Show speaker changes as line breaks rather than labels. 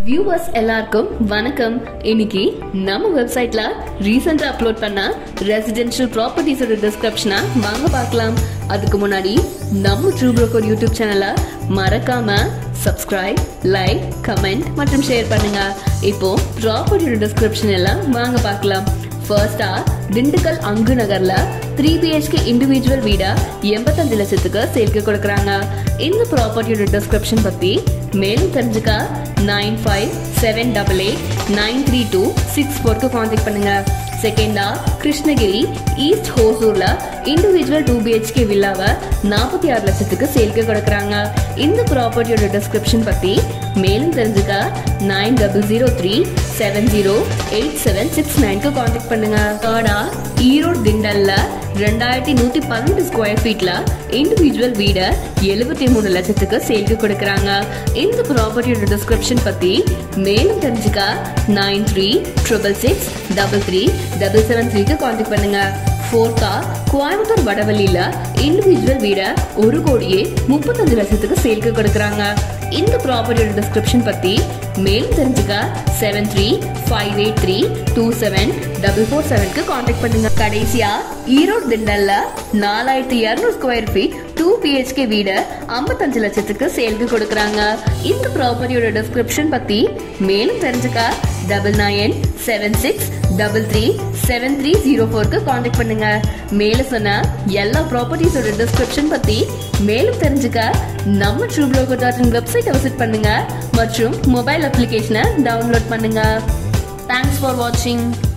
viewers எல்லாருக்கும் வணக்கம் இன்னைக்கு நம்ம வெப்சைட்ல ரீசெண்டா அப்லோட் பண்ண ரெசிடென்ஷியல் ப்ராப்பர்ட்டிஸோட டிஸ்கிரிப்ஷனை வாங்க பார்க்கலாம் அதுக்கு முன்னாடி நம்ம ட்ரூ ப்ரோக்கர் யூடியூப் சேனலை மறக்காம சப்ஸ்கிரைப் லைக் கமெண்ட் மற்றும் ஷேர் பண்ணுங்க இப்போ ப்ராப்பர்ட்டியோட டிஸ்கிரிப்ஷன் எல்லாம் வாங்க பார்க்கலாம் ஃபர்ஸ்டா திண்டுக்கல் அங்கு நகர்ல த்ரீ பிஹெச்கே இண்டிவிஜுவல் வீடா எண்பத்தஞ்சு லட்சத்துக்கு சேல்க்கு கொடுக்குறாங்க இந்த ப்ராப்பர்ட்டியோட டிஸ்கிரிப்ஷன் பத்தி மேலும் தெரிஞ்சுக்க nine five seven double eight nine three two six ஃபோர்க்கு காண்டாக்ட் பண்ணுங்க செகண்டா கிருஷ்ணகிரி ஈஸ்ட் ஹோசூர்ல இண்டிவிஜுவல் டூ பிஹெச்கே வில்லாவை நாற்பத்தி ஆறு லட்சத்துக்கு சேல்க்கு கொடுக்குறாங்க இந்த ப்ராப்பர்ட்டியோட டிஸ்கிரிப்ஷன் பத்தி மேலும் தெரிஞ்சுக்க nine double zero three seven zero eight seven six நைன்க்கு காண்டாக்ட் பண்ணுங்க தேர்டா ஈரோடு திண்டல்ல ரெண்டாயிரத்தி நூத்தி பன்னெண்டு ஸ்கொயர் ஃபீட்ல இண்டிவிஜுவல் வீடை எழுபத்தி மூணு லட்சத்துக்கு சேல்க்கு கொடுக்குறாங்க இந்த ப்ராப்பர்ட்டியோட டிஸ்கிரிப்ஷன் பத்தி மேலும் தெரிஞ்சுக்க nine three triple six double three double seven த்ரீக்கு காண்டாக்ட் பண்ணுங்க ஃபோர்த்தா கோயம்புத்தூர் வடவள்ளியில இண்டிவிஜுவல் வீடை ஒரு கோடியே முப்பத்தஞ்சு லட்சத்துக்கு சேல்க்கு கொடுக்குறாங்க இந்த ப்ராப்பர்ட்டியோட டிஸ்கிரிப்ஷன் பத்தி மேலும் தெரிஞ்சுக்க seven three five eight three two seven double four செவனுக்கு காண்டாக்ட் பண்ணுங்க கடைசியா ஈரோடு திண்டல்ல நாலாயிரத்தி இரநூறு ஸ்கொயர் ஃபீட் டூ பிஹெச்கே வீடு ஐம்பத்தஞ்சு லட்சத்துக்கு சேல்க்கு கொடுக்குறாங்க இந்த ப்ராப்பர்ட்டியோட டிஸ்கிரிப்ஷன் பத்தி மேலும் தெரிஞ்சுக்க double nine seven six double three seven three zero ஃபோருக்கு காண்டாக்ட் பண்ணுங்க மேல சொன்ன எல்லா ப்ராப்பர்ட்டிஸோட டிஸ்கிரிப்ஷன் பத்தி மேலும் தெரிஞ்சுக்க நம்ம ட்ரூ ப்ரோக்கர் டாட் இன் வெப்சைட்டை விசிட் பண்ணுங்க மற்றும் மொபைல் அப்ளிகேஷனை டவுன்லோட் பண்ணுங்க தேங்க்ஸ் ஃபார் வாட்சிங்